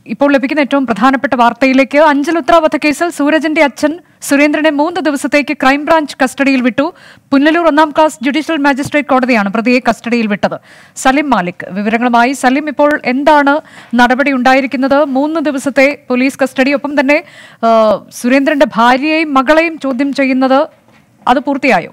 ഇപ്പോൾ ലഭിക്കുന്ന ഏറ്റവും പ്രധാനപ്പെട്ട വാർത്തയിലേക്ക് അഞ്ചൽ ഉത്ര വധക്കേസിൽ സൂരജിന്റെ അച്ഛൻ സുരേന്ദ്രനെ മൂന്ന് ദിവസത്തേക്ക് ക്രൈംബ്രാഞ്ച് കസ്റ്റഡിയിൽ വിട്ടു പുനലൂർ ഒന്നാം ക്ലാസ് ജുഡീഷ്യൽ മാജിസ്ട്രേറ്റ് കോടതിയാണ് പ്രതിയെ കസ്റ്റഡിയിൽ വിട്ടത് സലിം മാലിക് വിവരങ്ങളുമായി സലിം ഇപ്പോൾ എന്താണ് നടപടി ഉണ്ടായിരിക്കുന്നത് മൂന്ന് ദിവസത്തെ പോലീസ് കസ്റ്റഡി ഒപ്പം തന്നെ ആ, സുരേന്ദ്രന്റെ ഭാര്യയെയും മകളെയും ചോദ്യം ചെയ്യുന്നത് അത് പൂർത്തിയായോ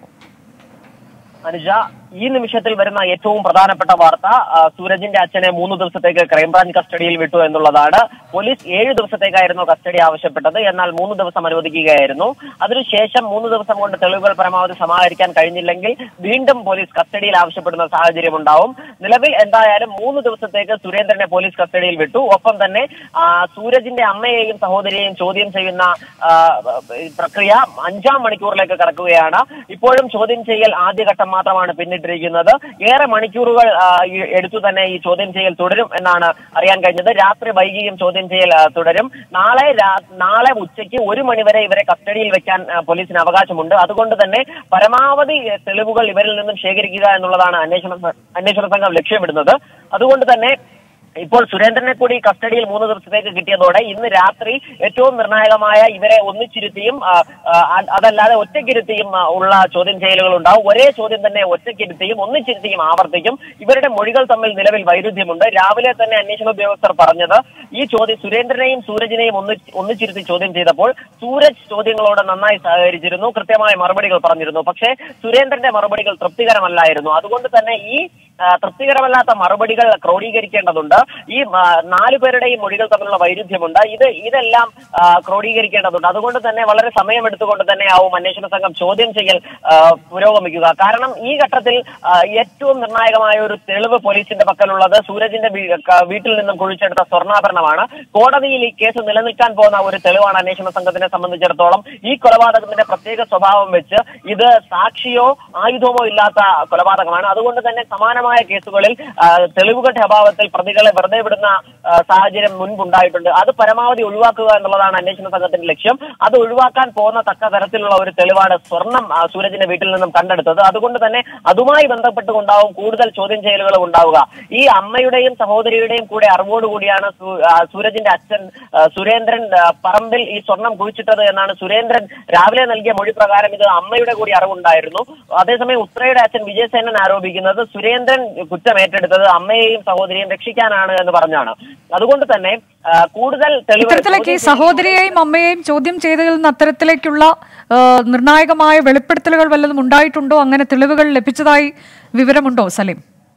അനുജ ഈ നിമിഷത്തിൽ വരുന്ന ഏറ്റവും പ്രധാനപ്പെട്ട വാർത്ത ആ, സൂരജിന്റെ അച്ഛനെ മൂന്ന് ദിവസത്തേക്ക് ക്രൈംബ്രാഞ്ച് കസ്റ്റഡിയിൽ വിട്ടു എന്നുള്ളതാണ് പോലീസ് ഏഴ് ദിവസത്തേക്കായിരുന്നു കസ്റ്റഡി ആവശ്യപ്പെട്ടത് എന്നാൽ മൂന്ന് ദിവസം അനുവദിക്കുകയായിരുന്നു അതിനുശേഷം മൂന്ന് ദിവസം കൊണ്ട് തെളിവുകൾ പരമാവധി സമാഹരിക്കാൻ കഴിഞ്ഞില്ലെങ്കിൽ വീണ്ടും പോലീസ് കസ്റ്റഡിയിൽ ആവശ്യപ്പെടുന്ന സാഹചര്യം ഉണ്ടാവും നിലവിൽ എന്തായാലും മൂന്ന് ദിവസത്തേക്ക് സുരേന്ദ്രനെ പോലീസ് കസ്റ്റഡിയിൽ വിട്ടു ഒപ്പം തന്നെ ആ, സൂരജിന്റെ അമ്മയെയും സഹോദരിയെയും ചോദ്യം ചെയ്യുന്ന ആ, ഈ പ്രക്രിയ അഞ്ചാം മണിക്കൂറിലേക്ക് കടക്കുകയാണ് ഇപ്പോഴും ചോദ്യം ചെയ്യൽ ആദ്യഘട്ടം മാത്രമാണ് പിന്നിട്ടിരിക്കുന്നത് ഏറെ മണിക്കൂറുകൾ ആ, ഈ എടുത്തു തന്നെ ഈ ചോദ്യം ചെയ്യൽ തുടരും എന്നാണ് അറിയാൻ കഴിഞ്ഞത് രാത്രി വൈകിയും ചോദ്യം ചെയ്യൽ ആ, തുടരും നാളെ രാ- നാളെ ഉച്ചയ്ക്ക് ഒരു മണിവരെ ഇവരെ കസ്റ്റഡിയിൽ വെക്കാൻ ആ, പോലീസിന് അവകാശമുണ്ട് അതുകൊണ്ട് തന്നെ പരമാവധി ഏ, തെളിവുകൾ ഇവരിൽ നിന്നും ശേഖരിക്കുക എന്നുള്ളതാണ് അന്വേഷണ സ- അന്വേഷണ സംഘം ലക്ഷ്യമിടുന്നത് അതുകൊണ്ട് തന്നെ ഇപ്പോൾ സുരേന്ദ്രനെ കൂടി കസ്റ്റഡിയിൽ മൂന്ന് ദിവസത്തേക്ക് കിട്ടിയതോടെ ഇന്ന് രാത്രി ഏറ്റവും നിർണായകമായ ഇവരെ ഒന്നിച്ചിരുത്തിയും ആ, ആ, അതല്ലാതെ ഒറ്റയ്ക്കിരുത്തിയും ആ, ഉള്ള ചോദ്യം ചെയ്യലുകൾ ഉണ്ടാവും ഒരേ ചോദ്യം തന്നെ ഒറ്റയ്ക്കിരുത്തിയും ഒന്നിച്ചിരുത്തിയും ആവർത്തിക്കും ഇവരുടെ മൊഴികൾ തമ്മിൽ നിലവിൽ വൈരുദ്ധ്യമുണ്ട് രാവിലെ തന്നെ അന്വേഷണ ഉദ്യോഗസ്ഥർ പറഞ്ഞത് ഈ ചോദ്യം സുരേന്ദ്രനെയും സൂരജിനെയും ഒന്നി ഒന്നിച്ചിരുത്തി ചോദ്യം ചെയ്തപ്പോൾ സൂരജ് ചോദ്യങ്ങളോട് നന്നായി സഹകരിച്ചിരുന്നു കൃത്യമായ മറുപടികൾ പറഞ്ഞിരുന്നു പക്ഷേ സുരേന്ദ്രന്റെ മറുപടികൾ തൃപ്തികരമല്ലായിരുന്നു അതുകൊണ്ട് തന്നെ ഈ ആ, തൃപ്തികരമല്ലാത്ത മറുപടികൾ ക്രോഡീകരിക്കേണ്ടതുണ്ട് ഈ ആ, നാലു പേരുടെയും മൊഴികൾ തമ്മിലുള്ള വൈരുദ്ധ്യമുണ്ട് ഇത് ഇതെല്ലാം ആ, ക്രോഡീകരിക്കേണ്ടതുണ്ട് അതുകൊണ്ട് തന്നെ വളരെ സമയമെടുത്തുകൊണ്ട് തന്നെ ആവും അന്വേഷണ സംഘം ചോദ്യം ചെയ്യൽ ആ, പുരോഗമിക്കുക കാരണം ഈ ഘട്ടത്തിൽ ആ, ഏറ്റവും നിർണായകമായ ഒരു തെളിവ് പോലീസിന്റെ പക്കലുള്ളത് സൂരജിന്റെ വീ- ക- വീട്ടിൽ നിന്നും കുഴിച്ചെടുത്ത സ്വർണ്ണാഭരണമാണ് കോടതിയിൽ ഈ കേസ് നിലനിൽക്കാൻ പോകുന്ന ഒരു തെളിവാണ് അന്വേഷണ സംഘത്തിനെ സംബന്ധിച്ചിടത്തോളം ഈ കൊലപാതകത്തിന്റെ പ്രത്യേക സ്വഭാവം വെച്ച് ഇത് സാക്ഷിയോ ആയുധമോ ഇല്ലാത്ത കൊലപാതകമാണ് അതുകൊണ്ട് തന്നെ സമാനമായ കേസുകളിൽ ആ, തെളിവുകളുടെ അഭാവത്തിൽ പ്രതികളെ വെറുതെ വിടുന്ന ആ, സാഹചര്യം മുൻപുണ്ടായിട്ടുണ്ട് അത് പരമാവധി ഒഴിവാക്കുക എന്നുള്ളതാണ് അന്വേഷണ സംഘത്തിന്റെ ലക്ഷ്യം അത് ഒഴിവാക്കാൻ പോകുന്ന തക്ക തരത്തിലുള്ള ഒരു തെളിവാണ് സ്വർണം ആ, സൂരജിന്റെ വീട്ടിൽ നിന്നും കണ്ടെടുത്തത് അതുകൊണ്ട് തന്നെ അതുമായി ബന്ധപ്പെട്ടുകൊണ്ടാവും കൂടുതൽ ചോദ്യം ചെയ്യലുകൾ ഉണ്ടാവുക ഈ അമ്മയുടെയും സഹോദരിയുടെയും കൂടെ അറിവോടുകൂടിയാണ് സു- ആ, സൂരജിന്റെ അച്ഛൻ ആ, സുരേന്ദ്രൻ ആ, പറമ്പിൽ ഈ സ്വർണം കുഴിച്ചിട്ടത് എന്നാണ് സുരേന്ദ്രൻ രാവിലെ നൽകിയ മൊഴി പ്രകാരം ഇത് അമ്മയുടെ കൂടി അറിവുണ്ടായിരുന്നു അതേസമയം ഉത്രയുടെ അച്ഛൻ വിജയസേനൻ ആരോപിക്കുന്നത് സുരേന്ദ്രൻ കുറ്റം ഏറ്റെടുത്തത് അമ്മയെയും സഹോദരിയെയും രക്ഷിക്കാനാണ് എന്ന് പറഞ്ഞാണ് അതുകൊണ്ട് തന്നെ ആ, കൂടുതൽ തെളിവ് ഇത്തരത്തിലേക്ക് ഈ സഹോദരിയെയും അമ്മയെയും ചോദ്യം ചെയ്തതിൽ നിന്ന് അത്തരത്തിലേക്കുള്ള ആ, നിർണായകമായ വെളിപ്പെടുത്തലുകൾ വല്ലതും ഉണ്ടായിട്ടുണ്ടോ അങ്ങനെ തെളിവുകൾ ലഭിച്ചതായി വിവരമുണ്ടോ സലീം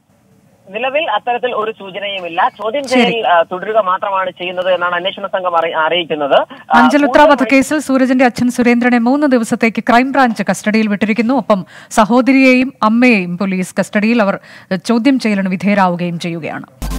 നിലവിൽ അത്തരത്തിൽ ഒരു സൂചനയുമില്ല ചോദ്യം ചെയ്യൽ ആ, തുടരുക മാത്രമാണ് ചെയ്യുന്നത് എന്നാണ് അന്വേഷണ സംഘം അറി- അറിയിക്കുന്നത് ആ, അഞ്ചലുത്ര കൂടുതൽ വധക്കേസിൽ സൂരജിന്റെ അച്ഛൻ സുരേന്ദ്രനെ മൂന്ന് ദിവസത്തേക്ക് ക്രൈംബ്രാഞ്ച് കസ്റ്റഡിയിൽ വിട്ടിരിക്കുന്നു ഒപ്പം സഹോദരിയെയും അമ്മയെയും പോലീസ് കസ്റ്റഡിയിൽ അവർ ചോദ്യം ചെയ്യലിന് വിധേയരാവുകയും ചെയ്യുകയാണ്